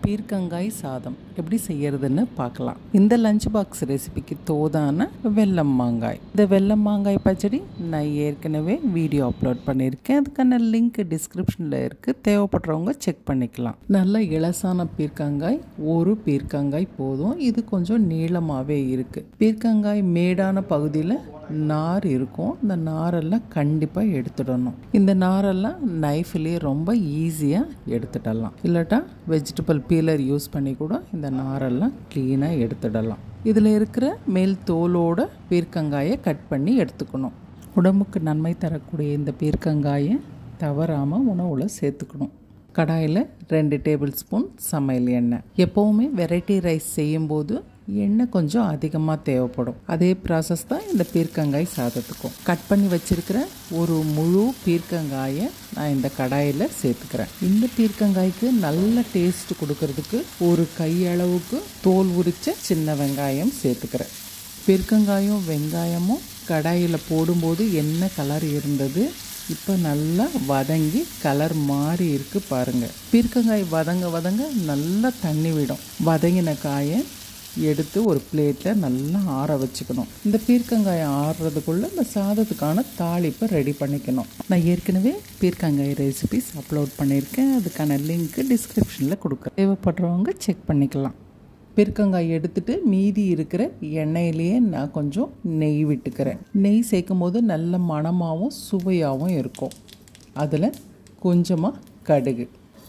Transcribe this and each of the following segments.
பீர்க்கங்காய் சாதம் எப்படி செய்யறதுன்னு பார்க்கலாம் இந்த லஞ்ச் பாக்ஸ் ரெசிபிக்கு தோதான வெல்லம் மாங்காய் இந்த வெல்லம் மாங்காய் பச்சடி நான் ஏற்கனவே வீடியோ அப்லோட் பண்ணியிருக்கேன் அதுக்கான லிங்க் டிஸ்கிரிப்ஷனில் இருக்குது தேவைப்படுறவங்க செக் பண்ணிக்கலாம் நல்ல இலசான பீர்க்கங்காய் ஒரு பீர்க்கங்காய் போதும் இது கொஞ்சம் நீளமாகவே இருக்குது பீர்க்கங்காய் மேடான பகுதியில் நார் இருக்கும் இந்த நாரெல்லாம் கண்டிப்பாக எடுத்துடணும் இந்த நாரெல்லாம் நைஃப்லேயே ரொம்ப ஈஸியாக எடுத்துடலாம் இல்லாட்டா வெஜிடபிள் பீலர் யூஸ் பண்ணி கூட இந்த நாரெல்லாம் க்ளீனாக எடுத்துடலாம் இதில் இருக்கிற மேல் தோலோட பீர்க்கங்காயை கட் பண்ணி எடுத்துக்கணும் உடம்புக்கு நன்மை தரக்கூடிய இந்த பீர்க்கங்காயை தவறாமல் உணவில் சேர்த்துக்கணும் கடாயில் ரெண்டு டேபிள் ஸ்பூன் சமையல் எண்ணெய் எப்போவுமே வெரைட்டி ரைஸ் செய்யும்போது எண்ணெய் கொஞ்சம் அதிகமாக தேவைப்படும் அதே ப்ராசஸ் தான் இந்த பீர்க்கங்காய் சாதத்துக்கும் கட் பண்ணி வச்சிருக்கிற ஒரு முழு பீர்க்கங்காயை நான் இந்த கடாயில் சேர்த்துக்கிறேன் இந்த பீர்க்கங்காய்க்கு நல்ல டேஸ்ட் கொடுக்கறதுக்கு ஒரு கையளவுக்கு தோல் உரிச்ச சின்ன வெங்காயம் சேர்த்துக்கிறேன் பீர்க்கங்காயும் வெங்காயமும் கடாயில் போடும்போது என்ன கலர் இருந்தது இப்போ நல்லா வதங்கி கலர் மாறி இருக்கு பாருங்க பீர்க்கங்காய் வதங்க வதங்க நல்லா தண்ணி விடும் வதங்கின காயை எடுத்து ஒரு பிளேட்டில் நல்லா ஆற வச்சுக்கணும் இந்த பீர்க்கங்காயை ஆறுறதுக்குள்ளே இந்த சாதத்துக்கான தாளிப்பை ரெடி பண்ணிக்கணும் நான் ஏற்கனவே பீர்க்கங்காய் ரெசிபிஸ் அப்லோட் பண்ணியிருக்கேன் அதுக்கான லிங்க் டிஸ்கிரிப்ஷனில் கொடுக்குறேன் தேவைப்படுறவங்க செக் பண்ணிக்கலாம் பெருக்கங்காய் எடுத்துட்டு மீதி இருக்கிற எண்ணெயிலேயே நான் கொஞ்சம் நெய் விட்டுக்கிறேன் நெய் சேர்க்கும் போது நல்ல மணமாகவும் சுவையாகவும் இருக்கும் அதில் கொஞ்சமாக கடுகு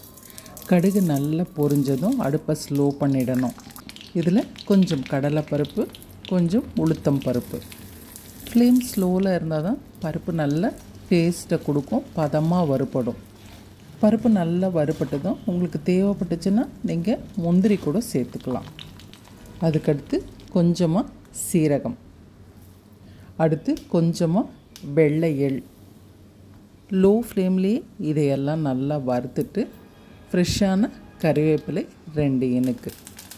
கடுகு நல்லா பொரிஞ்சதும் அடுப்பை ஸ்லோ பண்ணிடணும் இதில் கொஞ்சம் கடலைப்பருப்பு கொஞ்சம் உளுத்தம் பருப்பு ஃப்ளேம் ஸ்லோவில் இருந்தால் தான் பருப்பு நல்ல டேஸ்ட்டை கொடுக்கும் பதமாக வறுபடும் பருப்பு நல்லா வறுபட்டதும் உங்களுக்கு தேவைப்பட்டுச்சுன்னா நீங்கள் முந்திரி கூட சேர்த்துக்கலாம் அதுக்கடுத்து கொஞ்சமாக சீரகம் அடுத்து கொஞ்சமாக வெள்ளை எள் லோ ஃப்ளேம்லேயே இதையெல்லாம் நல்லா வறுத்துட்டு ஃப்ரெஷ்ஷான கறிவேப்பிலை ரெண்டு இனுக்கு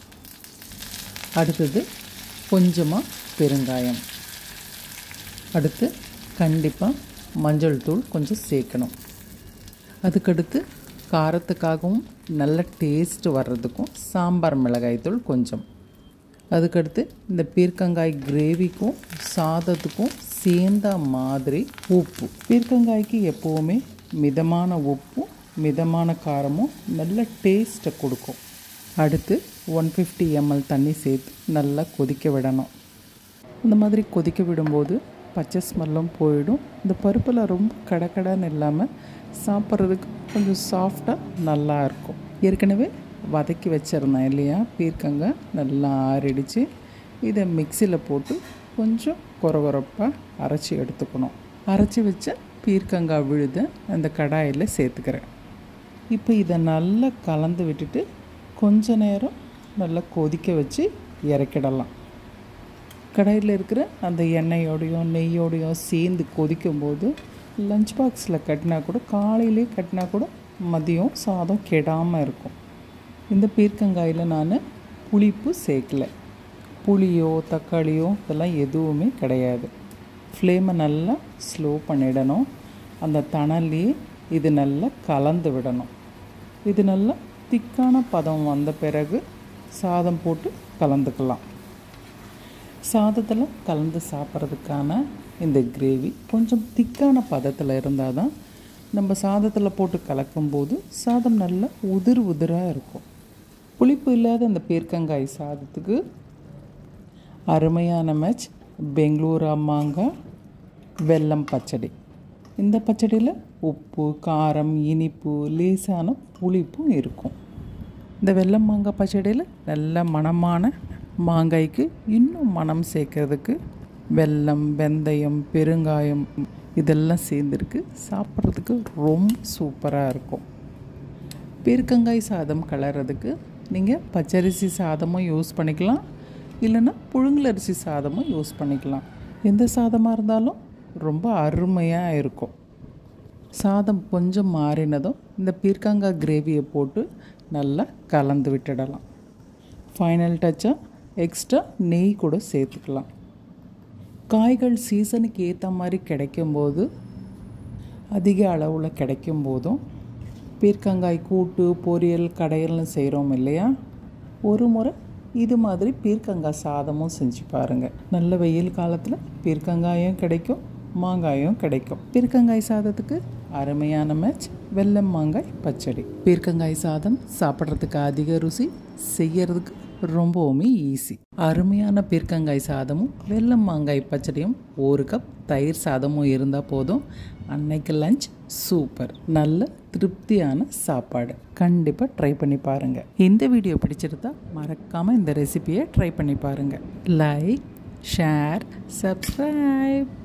அடுத்தது கொஞ்சமாக பெருங்காயம் அடுத்து கண்டிப்பாக மஞ்சள் தூள் கொஞ்சம் சேர்க்கணும் அதுக்கடுத்து காரத்துக்காகவும் நல்ல டேஸ்ட் வர்றதுக்கும் சாம்பார் மிளகாய் தூள் கொஞ்சம் அதுக்கடுத்து இந்த பீர்க்கங்காய் கிரேவிக்கும் சாதத்துக்கும் சேர்ந்த மாதிரி உப்பு பீர்க்கங்காய்க்கு எப்போவுமே மிதமான உப்பும் மிதமான காரமும் நல்ல டேஸ்ட்டை கொடுக்கும் அடுத்து ஒன் ஃபிஃப்டி எம்எல் தண்ணி சேர்த்து நல்லா கொதிக்க விடணும் இந்த மாதிரி கொதிக்க விடும்போது பச்சை ஸ்மெல்லும் போயிடும் இந்த பருப்பில் ரொம்ப கடக்கடன்னு இல்லாமல் சாப்பிட்றதுக்கு கொஞ்சம் சாஃப்டாக நல்லா இருக்கும் ஏற்கனவே வதக்கி வச்சுருந்தேன் இல்லையா பீர்க்கங்க நல்லா ஆறிடுச்சு இதை மிக்சியில் போட்டு கொஞ்சம் கொரகொரப்பாக அரைச்சி எடுத்துக்கணும் அரைச்சி வச்ச பீர்க்கங்காய் விழுத அந்த கடாயில் சேர்த்துக்கிறேன் இப்போ இதை நல்லா கலந்து விட்டுட்டு கொஞ்ச நேரம் நல்லா கொதிக்க வச்சு இறக்கிடலாம் கடாயில் இருக்கிற அந்த எண்ணெயோடையும் நெய்யோடையும் சேர்ந்து கொதிக்கும்போது லஞ்ச் பாக்ஸில் கட்டினா கூட காலையிலே கட்டினா கூட மதியம் சாதம் கெடாமல் இருக்கும் இந்த பீர்க்கங்காயில் நான் புளிப்பு சேர்க்கல புளியோ தக்காளியோ இதெல்லாம் எதுவுமே கிடையாது ஃப்ளேமை நல்லா ஸ்லோ பண்ணிடணும் அந்த தணல்லையே இது நல்லா கலந்து விடணும் இது நல்லா திக்கான பதம் வந்த பிறகு சாதம் போட்டு கலந்துக்கலாம் சாதத்தில் கலந்து சாப்பிட்றதுக்கான இந்த கிரேவி கொஞ்சம் திக்கான பதத்தில் இருந்தால் தான் நம்ம சாதத்தில் போட்டு கலக்கும்போது சாதம் நல்லா உதிர் உதிராக இருக்கும் புளிப்பு இல்லாத இந்த பீர்க்கங்காய் சாதத்துக்கு அருமையான மேட்ச் பெங்களூரா மாங்காய் வெல்லம் பச்சடி இந்த பச்சடியில் உப்பு காரம் இனிப்பு லேசான புளிப்பும் இருக்கும் இந்த வெல்லம் மாங்காய் பச்சடியில் நல்ல மணமான மாங்காய்க்கு இன்னும் மனம் சேர்க்கறதுக்கு வெல்லம் வெந்தயம் பெருங்காயம் இதெல்லாம் சேர்ந்துருக்கு சாப்பிட்றதுக்கு ரொம்ப சூப்பராக இருக்கும் பீர்க்கங்காய் சாதம் கலர்றதுக்கு நீங்கள் பச்சரிசி சாதமும் யூஸ் பண்ணிக்கலாம் இல்லைன்னா புழுங்கலரிசி சாதமும் யூஸ் பண்ணிக்கலாம் எந்த சாதமாக இருந்தாலும் ரொம்ப அருமையாக இருக்கும் சாதம் கொஞ்சம் மாறினதும் இந்த பீர்க்கங்காய் கிரேவியை போட்டு நல்லா கலந்து விட்டுடலாம் ஃபைனல் டச்சாக எக்ஸ்ட்ரா நெய் கூட சேர்த்துக்கலாம் காய்கள் சீசனுக்கு ஏற்ற மாதிரி கிடைக்கும்போது அதிக அளவில் கிடைக்கும் போதும் பீர்க்கங்காய் கூட்டு பொரியல் கடையல்னு செய்கிறோம் இல்லையா ஒரு முறை இது மாதிரி பீர்க்கங்காய் சாதமும் செஞ்சு பாருங்கள் நல்ல வெயில் காலத்தில் பீர்க்கங்காயும் கிடைக்கும் மாங்காயும் கிடைக்கும் பீர்க்கங்காய் சாதத்துக்கு அருமையான மேட்ச் வெள்ளம் மாங்காய் பச்சடி பீர்க்கங்காய் சாதம் சாப்பிட்றதுக்கு அதிக ருசி செய்யறதுக்கு ரொம்பவுமே ஈஸி அருமையான பீர்க்கங்காய் சாதமும் வெள்ளம் மாங்காய் பச்சடியும் ஒரு கப் தயிர் சாதமும் இருந்தால் போதும் அன்னைக்கு லஞ்ச் சூப்பர் நல்ல திருப்தியான சாப்பாடு கண்டிப்பாக ட்ரை பண்ணி பாருங்கள் இந்த வீடியோ பிடிச்சிருந்தா மறக்காமல் இந்த ரெசிபியை ட்ரை பண்ணி பாருங்கள் லைக் ஷேர் சப்ஸ்கிரைப்